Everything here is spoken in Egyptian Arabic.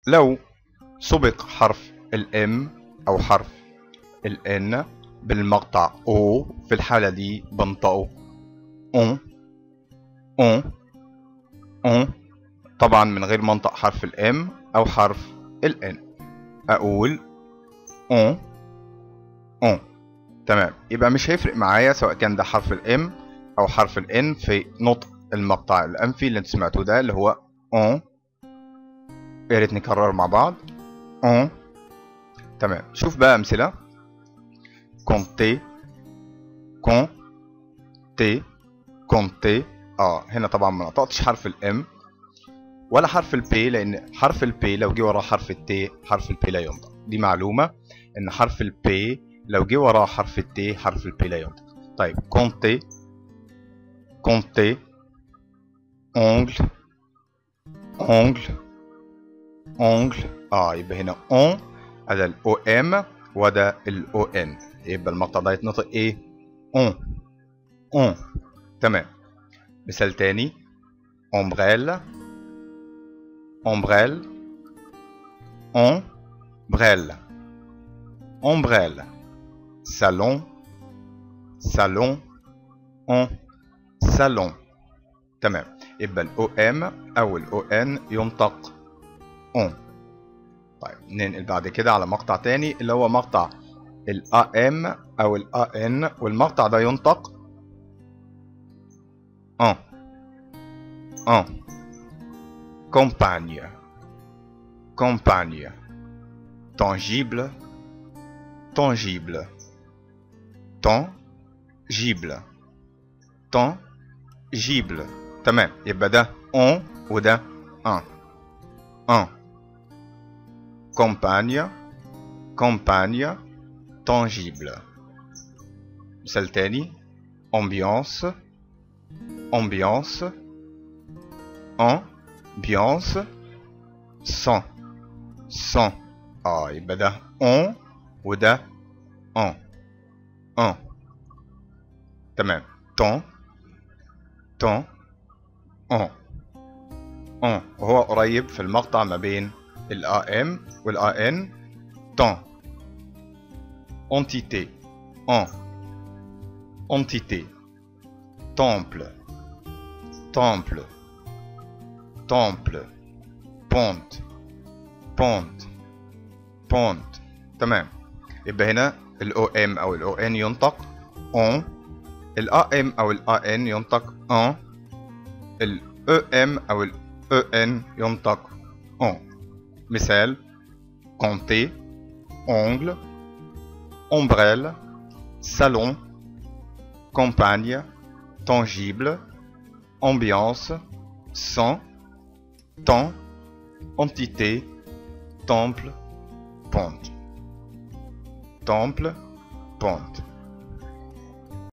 لو سبق حرف الام او حرف الان بالمقطع او في الحالة دي بنطقه اون اون اون طبعا من غير منطق حرف الام او حرف الان اقول اون اون تمام يبقى مش هيفرق معايا سواء كان ده حرف الام او حرف الان في نطق المقطع الانفي اللي انتوا سمعتوه ده اللي هو اون يا ريت نكرر مع بعض اون تمام شوف بقى امثله كونتي كون تي كونتي اه هنا طبعا ما نطقتش حرف الام ولا حرف البي لان حرف البي لو جه وراه حرف التي حرف البي لا ينطق دي معلومه ان حرف البي لو جه وراه حرف التي حرف البي لا ينطق طيب كونتي كونتي اونجل اونجل اونجل اه يبقى هنا اون هذا الاو ام وده الاو ان يبقى المقطع ده يتنطق ايه اون اون تمام مثال تاني ombrelle ombrelle ombrelle ombrelle salon salon on salon تمام يبقى الاو ام او الاو ان ينطق اون طيب ننقل بعد كده على مقطع تاني اللي هو مقطع الا ام او الا ان والمقطع ده ينطق ان ان compagne compagne tangible tangible tangible tangible تمام يبقى ده on وده un un compagne compagne tangible مثال تاني ambiance ambiance ambiance sans sans اه يبقى ده on وده en en تمام ton ton en en وهو قريب في المقطع ما بين ال AM وال AN temps entité en entité temple temple temple pont pont pont تمام يبقى هنا ال OM أو ال ON ينطق on ال AM أو ال AN ينطق en ال EM أو ال EN ينطق on مثال compter ongle ombrelle salon campagne tangible ambiance sang temps entité temple pont temple pont